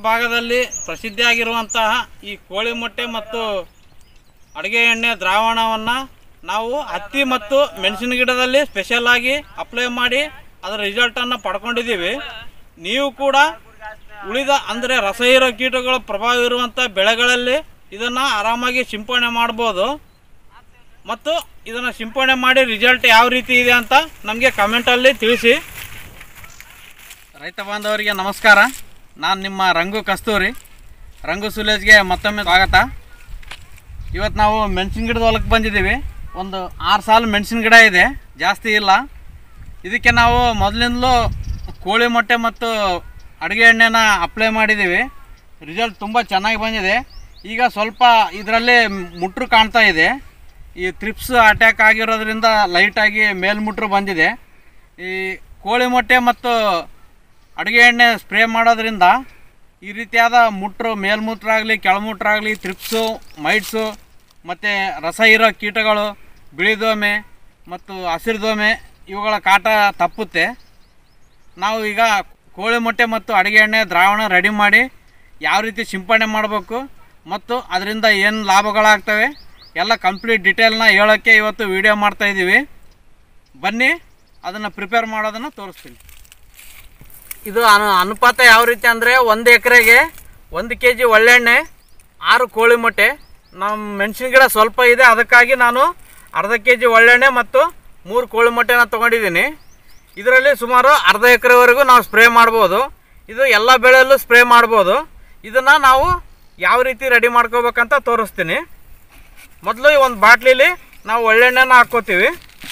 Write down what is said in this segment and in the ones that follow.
ಭಾಗದಲ್ಲಿ ಪ್ರಸಿದ್ಧಿಯಾಗಿರುವಂತಹ ಈ ಕೋಳಿ ಮೊಟ್ಟೆ ಮತ್ತು ಅಡುಗೆ ಎಣ್ಣೆ ದ್ರಾವಣವನ್ನು ನಾವು ಹತ್ತಿ ಮತ್ತು ಮೆಣಸಿನ ಗಿಡದಲ್ಲಿ ಸ್ಪೆಷಲ್ ಆಗಿ ಅಪ್ಲೈ ಮಾಡಿ ಅದರ ರಿಸಲ್ಟನ್ನು ಪಡ್ಕೊಂಡಿದ್ದೀವಿ ನೀವು ಕೂಡ ಉಳಿದ ಅಂದರೆ ರಸಹೀರೋ ಕೀಟಗಳ ಪ್ರಭಾವ ಇರುವಂಥ ಬೆಳೆಗಳಲ್ಲಿ ಇದನ್ನು ಆರಾಮಾಗಿ ಸಿಂಪಡಣೆ ಮಾಡ್ಬೋದು ಮತ್ತು ಇದನ್ನು ಸಿಂಪಡಣೆ ಮಾಡಿ ರಿಸಲ್ಟ್ ಯಾವ ರೀತಿ ಇದೆ ಅಂತ ನಮಗೆ ಕಮೆಂಟಲ್ಲಿ ತಿಳಿಸಿ ರೈತ ಬಾಂಧವರಿಗೆ ನಮಸ್ಕಾರ ನಾನು ನಿಮ್ಮ ರಂಗು ಕಸ್ತೂರಿ ರಂಗು ಸುಲೇಜ್ಗೆ ಮತ್ತೊಮ್ಮೆ ಸ್ವಾಗತ ಇವತ್ತು ನಾವು ಮೆಣಸಿನ ಗಿಡದ ಹೊಲಕ್ಕೆ ಬಂದಿದ್ದೀವಿ ಒಂದು ಆರು ಸಾಲು ಮೆಣಸಿನ ಗಿಡ ಇದೆ ಜಾಸ್ತಿ ಇಲ್ಲ ಇದಕ್ಕೆ ನಾವು ಮೊದಲಿಂದಲೂ ಕೋಳಿ ಮೊಟ್ಟೆ ಮತ್ತು ಅಡುಗೆ ಎಣ್ಣೆನ ಅಪ್ಲೈ ಮಾಡಿದ್ದೀವಿ ರಿಸಲ್ಟ್ ತುಂಬ ಚೆನ್ನಾಗಿ ಬಂದಿದೆ ಈಗ ಸ್ವಲ್ಪ ಇದರಲ್ಲಿ ಮುಟ್ರು ಕಾಣ್ತಾ ಇದೆ ಈ ತ್ರಿಪ್ಸ್ ಅಟ್ಯಾಕ್ ಆಗಿರೋದ್ರಿಂದ ಲೈಟಾಗಿ ಮೇಲ್ಮುಟ್ರು ಬಂದಿದೆ ಈ ಕೋಳಿ ಮೊಟ್ಟೆ ಮತ್ತು ಅಡುಗೆ ಎಣ್ಣೆ ಸ್ಪ್ರೇ ಮಾಡೋದ್ರಿಂದ ಈ ರೀತಿಯಾದ ಮುಟ್ರು ಮೇಲ್ಮೂತ್ರ ಕೆಳಮೂಟ್ರಾಗಲಿ ತ್ರಿಪ್ಸು ಮೈಟ್ಸು ಮತ್ತು ರಸ ಇರೋ ಕೀಟಗಳು ಬಿಳಿದೋಮೆ ಮತ್ತು ಹಸಿರು ದೋಮೆ ಇವುಗಳ ಕಾಟ ತಪ್ಪುತ್ತೆ ನಾವು ಈಗ ಕೋಳಿ ಮೊಟ್ಟೆ ಮತ್ತು ಅಡುಗೆ ಎಣ್ಣೆ ದ್ರಾವಣ ರೆಡಿ ಮಾಡಿ ಯಾವ ರೀತಿ ಸಿಂಪಡಣೆ ಮಾಡಬೇಕು ಮತ್ತು ಅದರಿಂದ ಏನು ಲಾಭಗಳಾಗ್ತವೆ ಎಲ್ಲ ಕಂಪ್ಲೀಟ್ ಡಿಟೇಲ್ನ ಹೇಳೋಕ್ಕೆ ಇವತ್ತು ವಿಡಿಯೋ ಮಾಡ್ತಾ ಇದ್ದೀವಿ ಬನ್ನಿ ಅದನ್ನು ಪ್ರಿಪೇರ್ ಮಾಡೋದನ್ನು ತೋರಿಸ್ತೀನಿ ಇದು ಅನು ಅನುಪಾತ ಯಾವ ರೀತಿ ಅಂದರೆ ಒಂದು ಎಕರೆಗೆ ಒಂದು ಕೆ ಜಿ ಒಳ್ಳೆಣ್ಣೆ ಆರು ಕೋಳಿ ಮೊಟ್ಟೆ ನಮ್ಮ ಮೆಣಸಿನ ಗಿಡ ಸ್ವಲ್ಪ ಇದೆ ಅದಕ್ಕಾಗಿ ನಾನು ಅರ್ಧ ಕೆ ಜಿ ಒಳ್ಳೆಣ್ಣೆ ಮತ್ತು ಮೂರು ಕೋಳಿ ಮೊಟ್ಟೆನ ತೊಗೊಂಡಿದ್ದೀನಿ ಇದರಲ್ಲಿ ಸುಮಾರು ಅರ್ಧ ಎಕರೆವರೆಗೂ ನಾವು ಸ್ಪ್ರೇ ಮಾಡ್ಬೋದು ಇದು ಎಲ್ಲ ಬೆಳೆಯಲ್ಲೂ ಸ್ಪ್ರೇ ಮಾಡ್ಬೋದು ಇದನ್ನು ನಾವು ಯಾವ ರೀತಿ ರೆಡಿ ಮಾಡ್ಕೋಬೇಕಂತ ತೋರಿಸ್ತೀನಿ ಮೊದಲು ಈ ಒಂದು ಬಾಟ್ಲಿಲಿ ನಾವು ಒಳ್ಳೆಣ್ಣೆನ ಹಾಕ್ಕೋತೀವಿ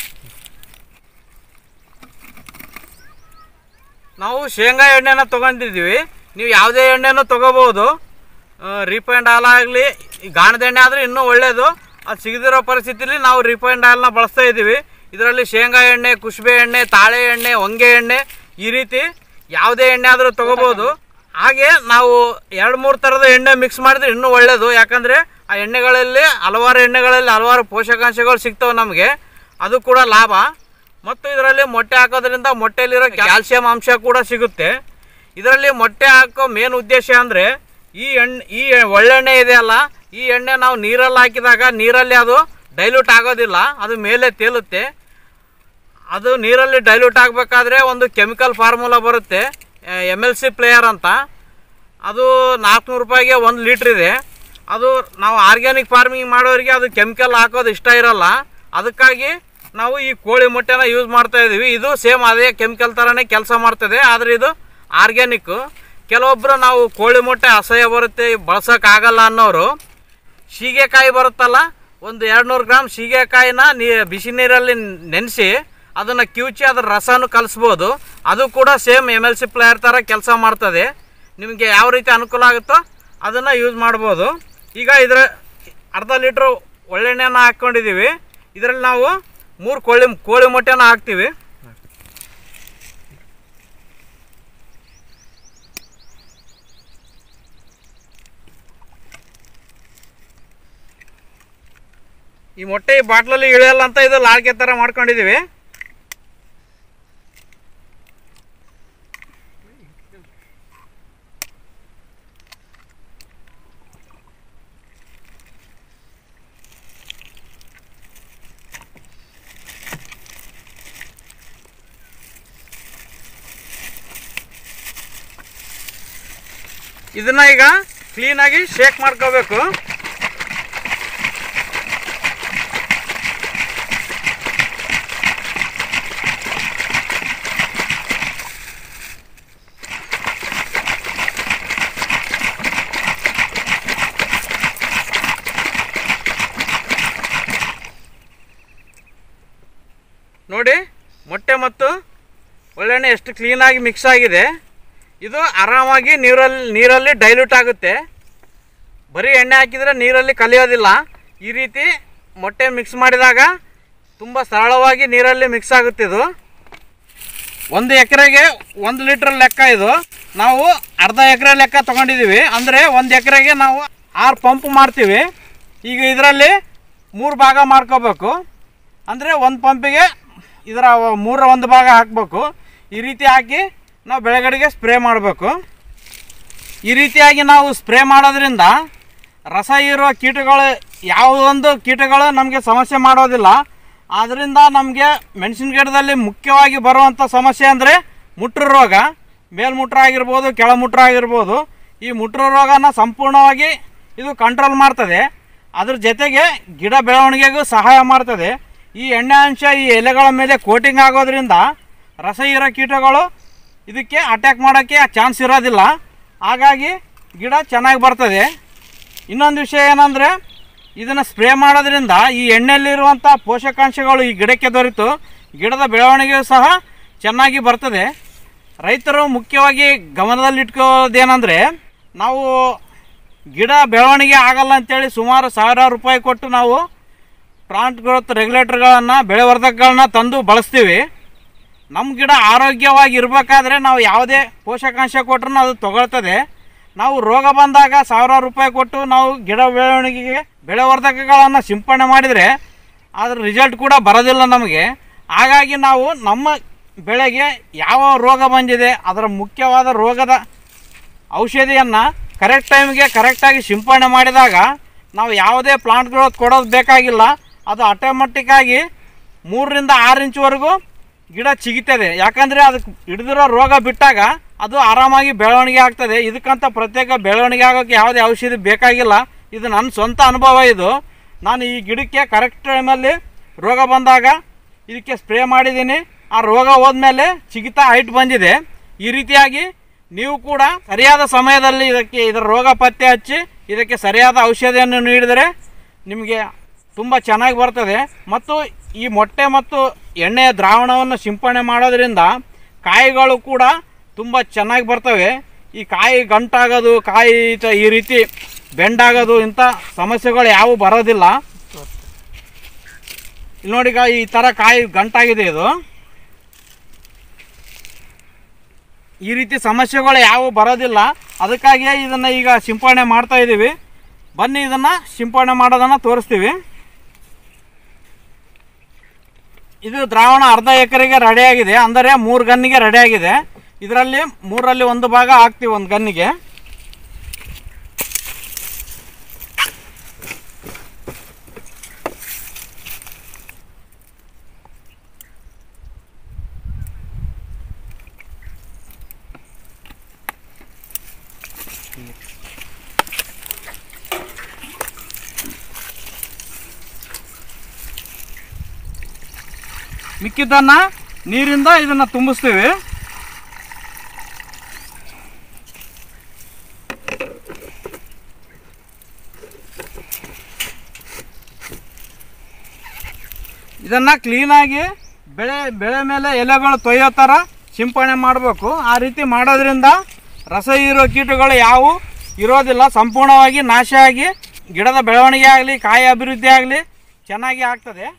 ನಾವು ಶೇಂಗಾ ಎಣ್ಣೆನ ತೊಗೊಂಡಿದ್ದೀವಿ ನೀವು ಯಾವುದೇ ಎಣ್ಣೆನೂ ತೊಗೋಬೋದು ರಿಫೈಂಡ್ ಆಲ್ ಆಗಲಿ ಗಾಣದ ಎಣ್ಣೆ ಆದರೆ ಇನ್ನೂ ಒಳ್ಳೆಯದು ಅದು ಸಿಗದಿರೋ ಪರಿಸ್ಥಿತಿಲಿ ನಾವು ರಿಫೈಂಡ್ ಆಯಿಲ್ನ ಬಳಸ್ತಾ ಇದ್ದೀವಿ ಇದರಲ್ಲಿ ಶೇಂಗಾ ಎಣ್ಣೆ ಕುಸುಬೆ ಎಣ್ಣೆ ತಾಳೆ ಎಣ್ಣೆ ಹೊಂಗೆ ಎಣ್ಣೆ ಈ ರೀತಿ ಯಾವುದೇ ಎಣ್ಣೆ ಆದರೂ ತೊಗೋಬೋದು ಹಾಗೆ ನಾವು ಎರಡು ಮೂರು ಥರದ ಎಣ್ಣೆ ಮಿಕ್ಸ್ ಮಾಡಿದ್ರೆ ಇನ್ನೂ ಒಳ್ಳೆಯದು ಯಾಕಂದರೆ ಆ ಎಣ್ಣೆಗಳಲ್ಲಿ ಹಲವಾರು ಎಣ್ಣೆಗಳಲ್ಲಿ ಹಲವಾರು ಪೋಷಕಾಂಶಗಳು ಸಿಗ್ತವೆ ನಮಗೆ ಅದು ಕೂಡ ಲಾಭ ಮತ್ತು ಇದರಲ್ಲಿ ಮೊಟ್ಟೆ ಹಾಕೋದ್ರಿಂದ ಮೊಟ್ಟೆಯಲ್ಲಿರೋ ಕ್ಯಾಲ್ಸಿಯಂ ಅಂಶ ಕೂಡ ಸಿಗುತ್ತೆ ಇದರಲ್ಲಿ ಮೊಟ್ಟೆ ಹಾಕೋ ಮೇನ್ ಉದ್ದೇಶ ಅಂದರೆ ಈ ಎಣ್ಣೆ ಈ ಒಳ್ಳೆಣ್ಣೆ ಇದೆಯಲ್ಲ ಈ ಎಣ್ಣೆ ನಾವು ನೀರಲ್ಲಿ ಹಾಕಿದಾಗ ನೀರಲ್ಲಿ ಅದು ಡೈಲ್ಯೂಟ್ ಆಗೋದಿಲ್ಲ ಅದು ಮೇಲೆ ತೇಲುತ್ತೆ ಅದು ನೀರಲ್ಲಿ ಡೈಲ್ಯೂಟ್ ಆಗಬೇಕಾದ್ರೆ ಒಂದು ಕೆಮಿಕಲ್ ಫಾರ್ಮುಲಾ ಬರುತ್ತೆ ಎಮ್ ಎಲ್ ಸಿ ಪ್ಲೇಯರ್ ಅಂತ ಅದು ನಾಲ್ಕುನೂರು ರೂಪಾಯಿಗೆ ಒಂದು ಲೀಟ್ರ್ ಇದೆ ಅದು ನಾವು ಆರ್ಗ್ಯಾನಿಕ್ ಫಾರ್ಮಿಂಗ್ ಮಾಡೋರಿಗೆ ಅದು ಕೆಮಿಕಲ್ ಹಾಕೋದು ಇಷ್ಟ ಇರಲ್ಲ ಅದಕ್ಕಾಗಿ ನಾವು ಈ ಕೋಳಿ ಮೊಟ್ಟೆನ ಯೂಸ್ ಮಾಡ್ತಾ ಇದ್ದೀವಿ ಇದು ಸೇಮ್ ಅದೇ ಕೆಮಿಕಲ್ ಥರನೇ ಕೆಲಸ ಮಾಡ್ತದೆ ಆದರೆ ಇದು ಆರ್ಗ್ಯಾನಿಕ್ಕು ಕೆಲವೊಬ್ಬರು ನಾವು ಕೋಳಿ ಮೊಟ್ಟೆ ಅಸಹ್ಯ ಬರುತ್ತೆ ಬಳಸೋಕ್ಕಾಗಲ್ಲ ಅನ್ನೋರು ಸೀಗೆಕಾಯಿ ಬರುತ್ತಲ್ಲ ಒಂದು ಎರಡು ನೂರು ಗ್ರಾಮ್ ಸೀಗೆಕಾಯಿನ ನೀ ಬಿಸಿ ನೀರಲ್ಲಿ ನೆನೆಸಿ ಅದನ್ನು ಕಿವುಚಿ ಅದರ ರಸನೂ ಕಲಿಸ್ಬೋದು ಅದು ಕೂಡ same M L C player ಥರ ಕೆಲಸ ಮಾಡ್ತದೆ ನಿಮಗೆ ಯಾವ ರೀತಿ ಅನುಕೂಲ ಆಗುತ್ತೋ ಅದನ್ನು ಯೂಸ್ ಮಾಡ್ಬೋದು ಈಗ ಇದರ ಅರ್ಧ ಲೀಟ್ರ್ ಒಳ್ಳೆಣ್ಣೆನ ಹಾಕ್ಕೊಂಡಿದ್ದೀವಿ ಇದರಲ್ಲಿ ನಾವು ಮೂರು ಕೋಳಿ ಕೋಳಿ ಮೊಟ್ಟೆನ ಹಾಕ್ತೀವಿ ಈ ಮೊಟ್ಟೆ ಈ ಬಾಟ್ಲಲ್ಲಿ ಇಳಿಯಲ್ಲ ಅಂತ ಇದು ಲಾಳ್ಕೆ ಥರ ಮಾಡ್ಕೊಂಡಿದ್ದೀವಿ ಇದನ್ನ ಈಗ ಕ್ಲೀನಾಗಿ ಶೇಕ್ ಮಾಡ್ಕೋಬೇಕು ನೋಡಿ ಮೊಟ್ಟೆ ಮತ್ತು ಒಳ್ಳೆಣ್ಣೆ ಎಷ್ಟು ಕ್ಲೀನಾಗಿ ಮಿಕ್ಸ್ ಆಗಿದೆ ಇದು ಆರಾಮಾಗಿ ನೀರಲ್ಲಿ ನೀರಲ್ಲಿ ಡೈಲ್ಯೂಟ್ ಆಗುತ್ತೆ ಬರೀ ಎಣ್ಣೆ ಹಾಕಿದರೆ ನೀರಲ್ಲಿ ಕಲಿಯೋದಿಲ್ಲ ಈ ರೀತಿ ಮೊಟ್ಟೆ ಮಿಕ್ಸ್ ಮಾಡಿದಾಗ ತುಂಬ ಸರಳವಾಗಿ ನೀರಲ್ಲಿ ಮಿಕ್ಸ್ ಆಗುತ್ತೆ ಇದು ಒಂದು ಎಕರೆಗೆ ಒಂದು ಲೀಟ್ರ್ ಲೆಕ್ಕ ಇದು ನಾವು ಅರ್ಧ ಎಕರೆ ಲೆಕ್ಕ ತೊಗೊಂಡಿದ್ದೀವಿ ಅಂದರೆ ಒಂದು ಎಕರೆಗೆ ನಾವು ಆರು ಪಂಪ್ ಮಾಡ್ತೀವಿ ಈಗ ಇದರಲ್ಲಿ ಮೂರು ಭಾಗ ಮಾಡ್ಕೋಬೇಕು ಅಂದರೆ ಒಂದು ಪಂಪಿಗೆ ಇದರ ಮೂರ ಒಂದು ಭಾಗ ಹಾಕಬೇಕು ಈ ರೀತಿ ಹಾಕಿ ನಾವು ಬೆಳೆಗಡೆಗೆ ಸ್ಪ್ರೇ ಮಾಡಬೇಕು ಈ ರೀತಿಯಾಗಿ ನಾವು ಸ್ಪ್ರೇ ಮಾಡೋದ್ರಿಂದ ರಸ ಇರುವ ಕೀಟಗಳು ಯಾವುದೊಂದು ಕೀಟಗಳು ನಮಗೆ ಸಮಸ್ಯೆ ಮಾಡೋದಿಲ್ಲ ಆದ್ದರಿಂದ ನಮಗೆ ಮೆಣಸಿನ ಗಿಡದಲ್ಲಿ ಮುಖ್ಯವಾಗಿ ಬರುವಂಥ ಸಮಸ್ಯೆ ಅಂದರೆ ಮುಟ್ರು ರೋಗ ಮೇಲ್ಮುಟ್ರ ಆಗಿರ್ಬೋದು ಕೆಳಮುಟ್ರ ಆಗಿರ್ಬೋದು ಈ ಮುಟ್ರು ರೋಗನ ಸಂಪೂರ್ಣವಾಗಿ ಇದು ಕಂಟ್ರೋಲ್ ಮಾಡ್ತದೆ ಅದ್ರ ಜೊತೆಗೆ ಗಿಡ ಬೆಳವಣಿಗೆಗೂ ಸಹಾಯ ಮಾಡ್ತದೆ ಈ ಎಣ್ಣೆ ಅಂಶ ಈ ಎಲೆಗಳ ಮೇಲೆ ಕೋಟಿಂಗ್ ಆಗೋದ್ರಿಂದ ರಸ ಇರೋ ಕೀಟಗಳು ಇದಕ್ಕೆ ಅಟ್ಯಾಕ್ ಮಾಡೋಕ್ಕೆ ಚಾನ್ಸ್ ಇರೋದಿಲ್ಲ ಹಾಗಾಗಿ ಗಿಡ ಚೆನ್ನಾಗಿ ಬರ್ತದೆ ಇನ್ನೊಂದು ವಿಷಯ ಏನಂದರೆ ಇದನ್ನು ಸ್ಪ್ರೇ ಮಾಡೋದ್ರಿಂದ ಈ ಎಣ್ಣೆಯಲ್ಲಿರುವಂಥ ಪೋಷಕಾಂಶಗಳು ಈ ಗಿಡಕ್ಕೆ ದೊರೆತು ಗಿಡದ ಬೆಳವಣಿಗೆಯೂ ಸಹ ಚೆನ್ನಾಗಿ ಬರ್ತದೆ ರೈತರು ಮುಖ್ಯವಾಗಿ ಗಮನದಲ್ಲಿಟ್ಕೋದೇನೆಂದರೆ ನಾವು ಗಿಡ ಬೆಳವಣಿಗೆ ಆಗಲ್ಲ ಅಂತೇಳಿ ಸುಮಾರು ಸಾವಿರಾರು ರೂಪಾಯಿ ಕೊಟ್ಟು ನಾವು ಪ್ಲಾಂಟ್ ಗ್ರೋತ್ ರೆಗ್ಯುಲೇಟರ್ಗಳನ್ನು ಬೆಳೆವರ್ಧಕಗಳನ್ನ ತಂದು ಬಳಸ್ತೀವಿ ನಮ್ಮ ಗಿಡ ಆರೋಗ್ಯವಾಗಿ ಇರಬೇಕಾದ್ರೆ ನಾವು ಯಾವುದೇ ಪೋಷಕಾಂಶ ಕೊಟ್ಟರು ಅದು ತಗೊಳ್ತದೆ ನಾವು ರೋಗ ಬಂದಾಗ ಸಾವಿರಾರು ರೂಪಾಯಿ ಕೊಟ್ಟು ನಾವು ಗಿಡ ಬೆಳವಣಿಗೆಗೆ ಬೆಳೆವರ್ಧಕಗಳನ್ನು ಸಿಂಪಡಣೆ ಮಾಡಿದರೆ ಅದ್ರ ರಿಸಲ್ಟ್ ಕೂಡ ಬರೋದಿಲ್ಲ ನಮಗೆ ಹಾಗಾಗಿ ನಾವು ನಮ್ಮ ಬೆಳೆಗೆ ಯಾವ ರೋಗ ಬಂದಿದೆ ಅದರ ಮುಖ್ಯವಾದ ರೋಗದ ಔಷಧಿಯನ್ನು ಕರೆಕ್ಟ್ ಟೈಮ್ಗೆ ಕರೆಕ್ಟಾಗಿ ಸಿಂಪಡಣೆ ಮಾಡಿದಾಗ ನಾವು ಯಾವುದೇ ಪ್ಲಾಂಟ್ ಗ್ರೋತ್ ಕೊಡೋದು ಬೇಕಾಗಿಲ್ಲ ಅದು ಆಟೋಮೆಟಿಕ್ಕಾಗಿ ಮೂರರಿಂದ ಆರು ಇಂಚ್ವರೆಗೂ ಗಿಡ ಚಿಗಿತದೆ ಯಾಕಂದರೆ ಅದಕ್ಕೆ ಹಿಡಿದಿರೋ ರೋಗ ಬಿಟ್ಟಾಗ ಅದು ಆರಾಮಾಗಿ ಬೆಳವಣಿಗೆ ಆಗ್ತದೆ ಇದಕ್ಕಂತ ಪ್ರತ್ಯೇಕ ಬೆಳವಣಿಗೆ ಆಗೋಕ್ಕೆ ಯಾವುದೇ ಔಷಧಿ ಬೇಕಾಗಿಲ್ಲ ಇದು ನನ್ನ ಸ್ವಂತ ಅನುಭವ ಇದು ನಾನು ಈ ಗಿಡಕ್ಕೆ ಕರೆಕ್ಟ್ ಟೈಮಲ್ಲಿ ರೋಗ ಬಂದಾಗ ಇದಕ್ಕೆ ಸ್ಪ್ರೇ ಮಾಡಿದ್ದೀನಿ ಆ ರೋಗ ಹೋದ್ಮೇಲೆ ಚಿಗಿತಾ ಹೈಟ್ ಬಂದಿದೆ ಈ ರೀತಿಯಾಗಿ ನೀವು ಕೂಡ ಸರಿಯಾದ ಸಮಯದಲ್ಲಿ ಇದಕ್ಕೆ ಇದರ ರೋಗ ಪತ್ತೆ ಹಚ್ಚಿ ಇದಕ್ಕೆ ಸರಿಯಾದ ಔಷಧಿಯನ್ನು ನೀಡಿದರೆ ನಿಮಗೆ ತುಂಬ ಚೆನ್ನಾಗಿ ಬರ್ತದೆ ಮತ್ತು ಈ ಮೊಟ್ಟೆ ಮತ್ತು ಎಣ್ಣೆಯ ದ್ರಾವಣವನ್ನು ಸಿಂಪಡಣೆ ಮಾಡೋದ್ರಿಂದ ಕಾಯಿಗಳು ಕೂಡ ತುಂಬ ಚೆನ್ನಾಗಿ ಬರ್ತವೆ ಈ ಕಾಯಿ ಗಂಟಾಗೋದು ಕಾಯಿ ತ- ಈ ರೀತಿ ಬೆಂಡಾಗೋದು ಇಂಥ ಸಮಸ್ಯೆಗಳು ಯಾವುವು ಬರೋದಿಲ್ಲ ಇಲ್ಲಿ ನೋಡಿ ಈಗ ಈ ಥರ ಕಾಯಿ ಗಂಟಾಗಿದೆ ಇದು ಈ ರೀತಿ ಸಮಸ್ಯೆಗಳು ಯಾವುವು ಬರೋದಿಲ್ಲ ಅದಕ್ಕಾಗಿಯೇ ಇದನ್ನು ಈಗ ಸಿಂಪಡಣೆ ಮಾಡ್ತಾ ಇದ್ದೀವಿ ಬನ್ನಿ ಇದನ್ನು ಸಿಂಪಡಣೆ ಮಾಡೋದನ್ನು ತೋರಿಸ್ತೀವಿ ಇದು ದ್ರಾವಣ ಅರ್ಧ ಎಕರೆಗೆ ರೆಡಿಯಾಗಿದೆ ಅಂದರೆ ಮೂರು ಗನ್ನಿಗೆ ರೆಡಿಯಾಗಿದೆ ಇದರಲ್ಲಿ ಮೂರಲ್ಲಿ ಒಂದು ಭಾಗ ಹಾಕ್ತೀವಿ ಒಂದು ಗನ್ನಿಗೆ ಮಿಕ್ಕಿದ್ದನ್ನ ನೀರಿಂದ ಇದನ್ನ ತುಂಬಿಸ್ತೀವಿ ಇದನ್ನ ಕ್ಲೀನಾಗಿ ಬೆಳೆ ಬೆಳೆ ಮೇಲೆ ಎಲೆಗಳು ತೊಯ್ಯೋ ಥರ ಸಿಂಪಡಣೆ ಮಾಡಬೇಕು ಆ ರೀತಿ ಮಾಡೋದ್ರಿಂದ ರಸ ಹೀರೋ ಕೀಟಗಳು ಯಾವುವು ಇರೋದಿಲ್ಲ ಸಂಪೂರ್ಣವಾಗಿ ನಾಶ ಆಗಿ ಗಿಡದ ಬೆಳವಣಿಗೆ ಆಗಲಿ ಕಾಯಿ ಅಭಿವೃದ್ಧಿ ಆಗಲಿ ಚೆನ್ನಾಗಿ ಆಗ್ತದೆ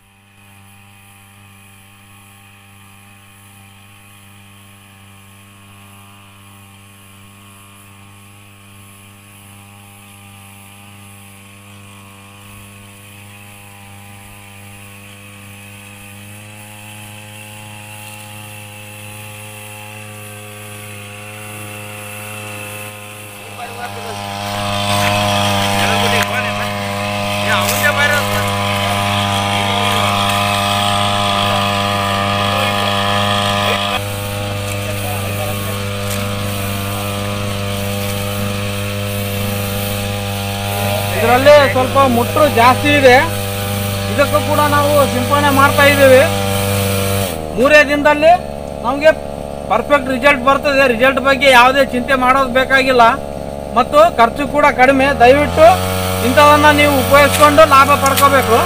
ಇದರಲ್ಲಿ ಸ್ವಲ್ಪ ಮುಟ್ರು ಜಾಸ್ತಿ ಇದೆ ಇದಕ್ಕೂ ಕೂಡ ನಾವು ಸಿಂಪಡಣೆ ಮಾಡ್ತಾ ಇದ್ದೀವಿ ಮೂರೇ ದಿನದಲ್ಲಿ ನಮಗೆ ಪರ್ಫೆಕ್ಟ್ ರಿಸಲ್ಟ್ ಬರ್ತದೆ ರಿಸಲ್ಟ್ ಬಗ್ಗೆ ಯಾವುದೇ ಚಿಂತೆ ಮಾಡೋದು ಬೇಕಾಗಿಲ್ಲ ಮತ್ತು ಖರ್ಚು ಕೂಡ ಕಡಿಮೆ ದಯವಿಟ್ಟು ಇಂಥವನ್ನ ನೀವು ಉಪಯೋಗಿಸ್ಕೊಂಡು ಲಾಭ ಪಡ್ಕೋಬೇಕು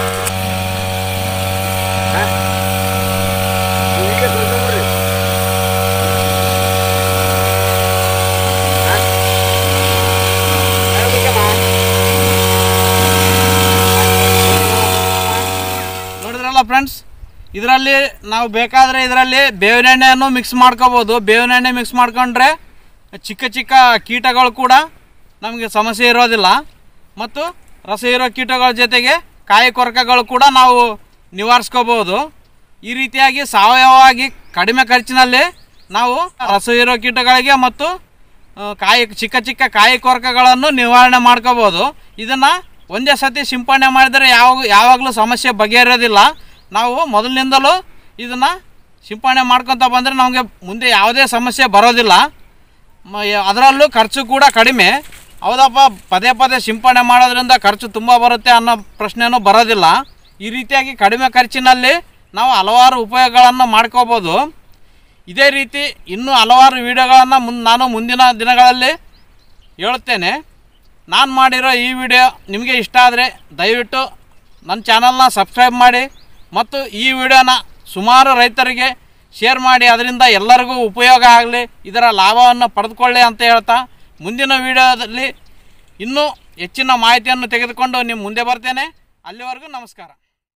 ನೋಡಿದ್ರಲ್ಲ ಫ್ರೆಂಡ್ಸ್ ಇದರಲ್ಲಿ ನಾವು ಬೇಕಾದರೆ ಇದರಲ್ಲಿ ಬೇವಿನ ಎಣ್ಣೆಯನ್ನು ಮಿಕ್ಸ್ ಮಾಡ್ಕೋಬೋದು ಬೇವಿನ ಎಣ್ಣೆ ಮಿಕ್ಸ್ ಮಾಡ್ಕೊಂಡ್ರೆ ಚಿಕ್ಕ ಚಿಕ್ಕ ಕೀಟಗಳು ಕೂಡ ನಮಗೆ ಸಮಸ್ಯೆ ಇರೋದಿಲ್ಲ ಮತ್ತು ರಸ ಇರೋ ಕೀಟಗಳ ಜೊತೆಗೆ ಕಾಯಿ ಕೊರಕಗಳು ಕೂಡ ನಾವು ನಿವಾರಿಸ್ಕೋಬೋದು ಈ ರೀತಿಯಾಗಿ ಸಾವಯವವಾಗಿ ಕಡಿಮೆ ಖರ್ಚಿನಲ್ಲಿ ನಾವು ರಸ ಇರೋ ಕೀಟಗಳಿಗೆ ಮತ್ತು ಆ, ಕಾಯಿ ಚಿಕ್ಕ ಚಿಕ್ಕ ಕಾಯಿ ಕೊರಕಗಳನ್ನು ನಿವಾರಣೆ ಮಾಡ್ಕೋಬೋದು ಇದನ್ನು ಒಂದೇ ಸತಿ ಸಿಂಪಡಣೆ ಮಾಡಿದರೆ ಯಾವ ಯಾವಾಗಲೂ ಸಮಸ್ಯೆ ಬಗೆಹರಿಯೋದಿಲ್ಲ ನಾವು ಮೊದಲಿನಿಂದಲೂ ಇದನ್ನು ಸಿಂಪಡಣೆ ಮಾಡ್ಕೊತ ಬಂದರೆ ನಮಗೆ ಮುಂದೆ ಯಾವುದೇ ಸಮಸ್ಯೆ ಬರೋದಿಲ್ಲ ಮ- ಯ- ಅದರಲ್ಲೂ ಖರ್ಚು ಕೂಡ ಕಡಿಮೆ ಹೌದಪ್ಪ ಪದೇ ಪದೇ ಸಿಂಪಡಣೆ ಮಾಡೋದ್ರಿಂದ ಖರ್ಚು ತುಂಬ ಬರುತ್ತೆ ಅನ್ನೋ ಪ್ರಶ್ನೆನೂ ಬರೋದಿಲ್ಲ ಈ ರೀತಿಯಾಗಿ ಕಡಿಮೆ ಖರ್ಚಿನಲ್ಲಿ ನಾವು ಹಲವಾರು ಉಪಯೋಗಗಳನ್ನು ಮಾಡ್ಕೋಬೋದು ಇದೇ ರೀತಿ ಇನ್ನೂ ಹಲವಾರು ವಿಡಿಯೋಗಳನ್ನು ಮುನ್ ನಾನು ಮುಂದಿನ ದಿನಗಳಲ್ಲಿ ಹೇಳುತ್ತೇನೆ ನಾನು ಮಾಡಿರೋ ಈ ವಿಡಿಯೋ ನಿಮಗೆ ಇಷ್ಟ ಆದರೆ ದಯವಿಟ್ಟು ನನ್ನ ಚಾನಲ್ನ ಸಬ್ಸ್ಕ್ರೈಬ್ ಮಾಡಿ ಮತ್ತು ಈ ವಿಡಿಯೋನ ಸುಮಾರು ರೈತರಿಗೆ ಶೇರ್ ಮಾಡಿ ಅದರಿಂದ ಎಲ್ಲರಿಗೂ ಉಪಯೋಗ ಆಗಲಿ ಇದರ ಲಾಭವನ್ನು ಪಡೆದುಕೊಳ್ಳಿ ಅಂತ ಹೇಳ್ತಾ ಮುಂದಿನ ವಿಡಿಯೋದಲ್ಲಿ ಇನ್ನೂ ಹೆಚ್ಚಿನ ಮಾಹಿತಿಯನ್ನು ತೆಗೆದುಕೊಂಡು ನಿಮ್ಮ ಮುಂದೆ ಬರ್ತೇನೆ ಅಲ್ಲಿವರೆಗೂ ನಮಸ್ಕಾರ